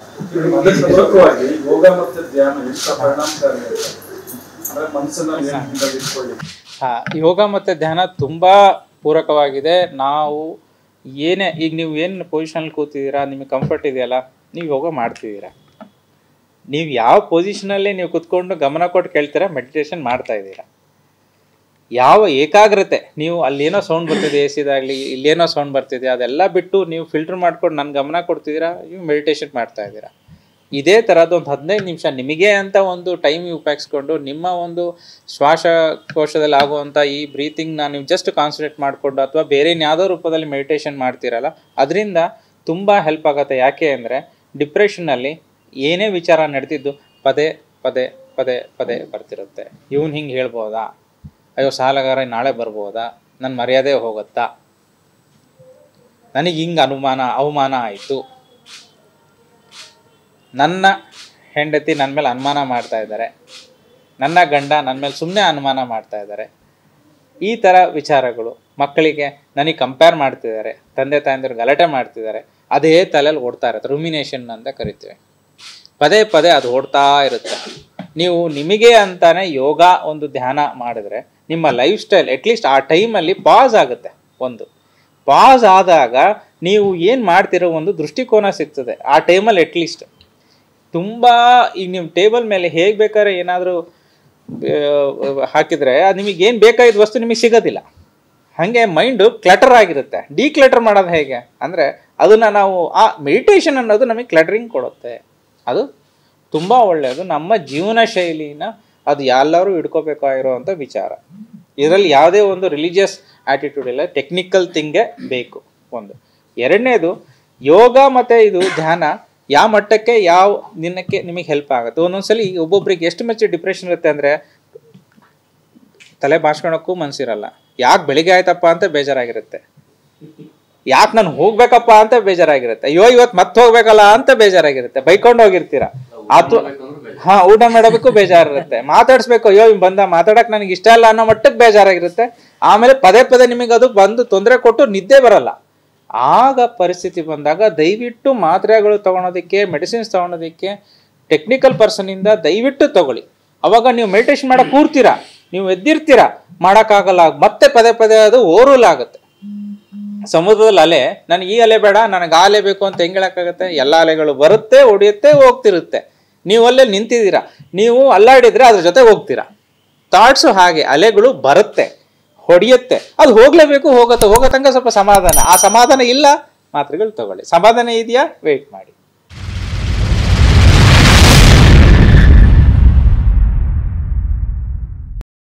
ಅದಕ್ಕೆ ಪೂರಕವಾಗಿ ಯೋಗ ಮತ್ತೆ ಧ್ಯಾನ ಎಷ್ಟು ಪರಿಣಾಮಕಾರಿ ಅಂತ ಅಂದ್ರೆ ಮನಸ್ಸನ್ನ ನಿಯಂತ್ರಣದಲ್ಲಿ ಇಟ್ಕೊಳ್ಳಿ ಹಾ ಯೋಗ ಮತ್ತು ಧ್ಯಾನ ತುಂಬ ಪೂರಕವಾಗಿದೆ ನಾವು ಏನೇ ಈಗ ನೀವು ಏನು ಪೊಸಿಷನಲ್ಲಿ ಕೂತಿದ್ದೀರಾ ನಿಮಗೆ ಕಂಫರ್ಟ್ ಇದೆಯಲ್ಲ ನೀವು ಯೋಗ ಮಾಡ್ತಿದ್ದೀರಾ ನೀವು ಯಾವ ಪೊಸಿಷನಲ್ಲಿ ನೀವು ಕುತ್ಕೊಂಡು ಗಮನ ಕೊಟ್ಟು ಕೇಳ್ತೀರಾ ಮೆಡಿಟೇಷನ್ ಮಾಡ್ತಾ ಇದ್ದೀರಾ ಯಾವ ಏಕಾಗ್ರತೆ ನೀವು ಅಲ್ಲೇನೋ ಸೌಂಡ್ ಬರ್ತಿದೆ ಎ ಸಿದಾಗಲಿ ಇಲ್ಲೇನೋ ಸೌಂಡ್ ಬರ್ತಿದೆ ಅದೆಲ್ಲ ಬಿಟ್ಟು ನೀವು ಫಿಲ್ಟರ್ ಮಾಡ್ಕೊಂಡು ನನ್ನ ಗಮನ ಕೊಡ್ತಿದ್ದೀರಾ ನೀವು ಮೆಡಿಟೇಷನ್ ಮಾಡ್ತಾ ಇದ್ದೀರಾ ಇದೇ ಥರದ್ದು ಒಂದು ಹದಿನೈದು ನಿಮಿಷ ನಿಮಗೆ ಅಂತ ಒಂದು ಟೈಮ್ ಉಪಯೋಗಿಸ್ಕೊಂಡು ನಿಮ್ಮ ಒಂದು ಶ್ವಾಸಕೋಶದಲ್ಲಿ ಆಗುವಂಥ ಈ ಬ್ರೀತಿಂಗ್ನ ನೀವು ಜಸ್ಟ್ ಕಾನ್ಸಂಟ್ರೇಟ್ ಮಾಡಿಕೊಂಡು ಅಥವಾ ಬೇರೆ ಇನ್ಯಾವುದೋ ರೂಪದಲ್ಲಿ ಮೆಡಿಟೇಷನ್ ಮಾಡ್ತೀರಲ್ಲ ಅದರಿಂದ ತುಂಬ ಹೆಲ್ಪ್ ಆಗುತ್ತೆ ಯಾಕೆ ಅಂದರೆ ಡಿಪ್ರೆಷನ್ನಲ್ಲಿ ಏನೇ ವಿಚಾರ ನಡೆದಿದ್ದು ಪದೇ ಪದೇ ಪದೇ ಪದೇ ಬರ್ತಿರುತ್ತೆ ಇವನು ಹಿಂಗೆ ಹೇಳ್ಬೋದಾ ಅಯ್ಯೋ ಸಾಲಗಾರ ನಾಳೆ ಬರ್ಬೋದಾ ನನ್ನ ಮರ್ಯಾದೆ ಹೋಗುತ್ತಾ ನನಗೆ ಹಿಂಗೆ ಅನುಮಾನ ಅವಮಾನ ಆಯಿತು ನನ್ನ ಹೆಂಡತಿ ನನ್ನ ಮೇಲೆ ಅನುಮಾನ ಮಾಡ್ತಾ ಇದ್ದಾರೆ ನನ್ನ ಗಂಡ ನನ್ನ ಮೇಲೆ ಸುಮ್ಮನೆ ಅನುಮಾನ ಮಾಡ್ತಾ ಇದ್ದಾರೆ ಈ ಥರ ವಿಚಾರಗಳು ಮಕ್ಕಳಿಗೆ ನನಗೆ ಕಂಪೇರ್ ಮಾಡ್ತಿದ್ದಾರೆ ತಂದೆ ತಾಯಂದಿರು ಗಲಾಟೆ ಮಾಡ್ತಿದ್ದಾರೆ ಅದೇ ತಲೆಯಲ್ಲಿ ಓಡ್ತಾ ಇರುತ್ತೆ ರುಮಿನೇಷನ್ ಅಂತ ಕರಿತೀವಿ ಪದೇ ಪದೇ ಅದು ಓಡ್ತಾ ಇರುತ್ತೆ ನೀವು ನಿಮಗೆ ಅಂತಾನೆ ಯೋಗ ಒಂದು ಧ್ಯಾನ ಮಾಡಿದ್ರೆ ನಿಮ್ಮ ಲೈಫ್ ಸ್ಟೈಲ್ ಅಟ್ಲೀಸ್ಟ್ ಆ ಟೈಮಲ್ಲಿ ಪಾಸ್ ಆಗುತ್ತೆ ಒಂದು ಪಾಸ್ ಆದಾಗ ನೀವು ಏನು ಮಾಡ್ತಿರೋ ಒಂದು ದೃಷ್ಟಿಕೋನ ಸಿಗ್ತದೆ ಆ ಟೈಮಲ್ಲಿ ಅಟ್ಲೀಸ್ಟ್ ತುಂಬ ಈಗ ನೀವು ಟೇಬಲ್ ಮೇಲೆ ಹೇಗೆ ಬೇಕಾದ್ರೆ ಏನಾದರೂ ಹಾಕಿದರೆ ಅದು ನಿಮಗೆ ಏನು ಬೇಕಾಗಿದ್ದ ವಸ್ತು ನಿಮಗೆ ಸಿಗೋದಿಲ್ಲ ಹಾಗೆ ಮೈಂಡು ಕ್ಲಟರ್ ಆಗಿರುತ್ತೆ ಡಿಕ್ಲಟರ್ ಮಾಡೋದು ಹೇಗೆ ಅಂದರೆ ಅದನ್ನು ನಾವು ಆ ಮೆಡಿಟೇಷನ್ ಅನ್ನೋದು ನಮಗೆ ಕ್ಲಟರಿಂಗ್ ಕೊಡುತ್ತೆ ಅದು ತುಂಬ ಒಳ್ಳೆಯದು ನಮ್ಮ ಜೀವನ ಶೈಲಿನ ಅದು ಎಲ್ಲರೂ ಹಿಡ್ಕೋಬೇಕಾಗಿರೋವಂಥ ವಿಚಾರ ಇದರಲ್ಲಿ ಯಾವುದೇ ಒಂದು ರಿಲಿಜಿಯಸ್ ಆ್ಯಟಿಟ್ಯೂಡ್ ಇಲ್ಲ ಟೆಕ್ನಿಕಲ್ ಥಿಂಗೇ ಬೇಕು ಒಂದು ಎರಡನೇದು ಯೋಗ ಮತ್ತು ಇದು ಧ್ಯಾನ ಯಾವ ಮಟ್ಟಕ್ಕೆ ಯಾವ ದಿನಕ್ಕೆ ನಿಮಗೆ ಹೆಲ್ಪ್ ಆಗುತ್ತೆ ಒಂದೊಂದ್ಸಲಿ ಒಬ್ಬೊಬ್ರಿಗೆ ಎಷ್ಟು ಮಚ್ಚ ಡಿಪ್ರೆಷನ್ ಇರುತ್ತೆ ಅಂದರೆ ತಲೆ ಬಾಚ್ಕೊಳಕ್ಕೂ ಮನ್ಸಿರಲ್ಲ ಯಾಕೆ ಬೆಳಿಗ್ಗೆ ಆಯ್ತಪ್ಪ ಅಂತ ಬೇಜಾರಾಗಿರುತ್ತೆ ಯಾಕೆ ನಾನು ಹೋಗ್ಬೇಕಪ್ಪ ಅಂತ ಬೇಜಾರಾಗಿರುತ್ತೆ ಅಯ್ಯೋ ಇವತ್ತು ಮತ್ತೆ ಹೋಗ್ಬೇಕಲ್ಲ ಅಂತ ಬೇಜಾರಾಗಿರುತ್ತೆ ಬೈಕೊಂಡು ಹೋಗಿರ್ತೀರ ಆತು ಹಾ ಊಟ ಮಾಡಬೇಕು ಬೇಜಾರಿರುತ್ತೆ ಮಾತಾಡ್ಸ್ಬೇಕು ಅಯ್ಯೋ ಇವ್ ಬಂದ ಮಾತಾಡಕ್ ನನಗೆ ಇಷ್ಟ ಇಲ್ಲ ಅನ್ನೋ ಮಟ್ಟಕ್ಕೆ ಬೇಜಾರಾಗಿರುತ್ತೆ ಆಮೇಲೆ ಪದೇ ಪದೇ ನಿಮಗೆ ಅದು ಬಂದು ತೊಂದರೆ ಕೊಟ್ಟು ನಿದ್ದೆ ಬರಲ್ಲ ಆಗ ಪರಿಸ್ಥಿತಿ ಬಂದಾಗ ದಯವಿಟ್ಟು ಮಾತ್ರೆಗಳು ತಗೊಳೋದಕ್ಕೆ ಮೆಡಿಸಿನ್ಸ್ ತಗೊಳೋದಕ್ಕೆ ಟೆಕ್ನಿಕಲ್ ಪರ್ಸನಿಂದ ದಯವಿಟ್ಟು ತಗೊಳ್ಳಿ ಅವಾಗ ನೀವು ಮೆಡಿಟೇಷನ್ ಮಾಡಕ್ ಕೂರ್ತೀರಾ ನೀವು ಎದ್ದಿರ್ತೀರಾ ಮಾಡೋಕ್ಕಾಗಲ್ಲ ಮತ್ತೆ ಪದೇ ಪದೇ ಅದು ಓರೂಲ್ ಆಗುತ್ತೆ ಸಮುದ್ರದಲ್ಲಿ ಅಲೆ ನನಗೆ ಈ ಅಲೆ ಬೇಡ ನನಗೆ ಆ ಅಲೆ ಬೇಕು ಅಂತ ಹೆಂಗ್ ಹೇಳಕ್ಕಾಗತ್ತೆ ಎಲ್ಲ ಅಲೆಗಳು ಬರುತ್ತೆ ಹೊಡಿಯುತ್ತೆ ಹೋಗ್ತಿರುತ್ತೆ ನೀವು ಅಲ್ಲೇ ನಿಂತಿದ್ದೀರಾ ನೀವು ಅಲ್ಲಾಡಿದ್ರೆ ಅದ್ರ ಜೊತೆ ಹೋಗ್ತೀರಾ ಥಾಟ್ಸು ಹಾಗೆ ಅಲೆಗಳು ಬರುತ್ತೆ ಹೊಡೆಯುತ್ತೆ ಅದು ಹೋಗ್ಲೇಬೇಕು ಹೋಗುತ್ತೆ ಹೋಗೋ ತನಕ ಸ್ವಲ್ಪ ಸಮಾಧಾನ ಆ ಸಮಾಧಾನ ಇಲ್ಲ ಮಾತ್ರೆಗಳು ತಗೊಳ್ಳಿ ಸಮಾಧಾನ ಇದೆಯಾ ವೆಯ್ಟ್ ಮಾಡಿ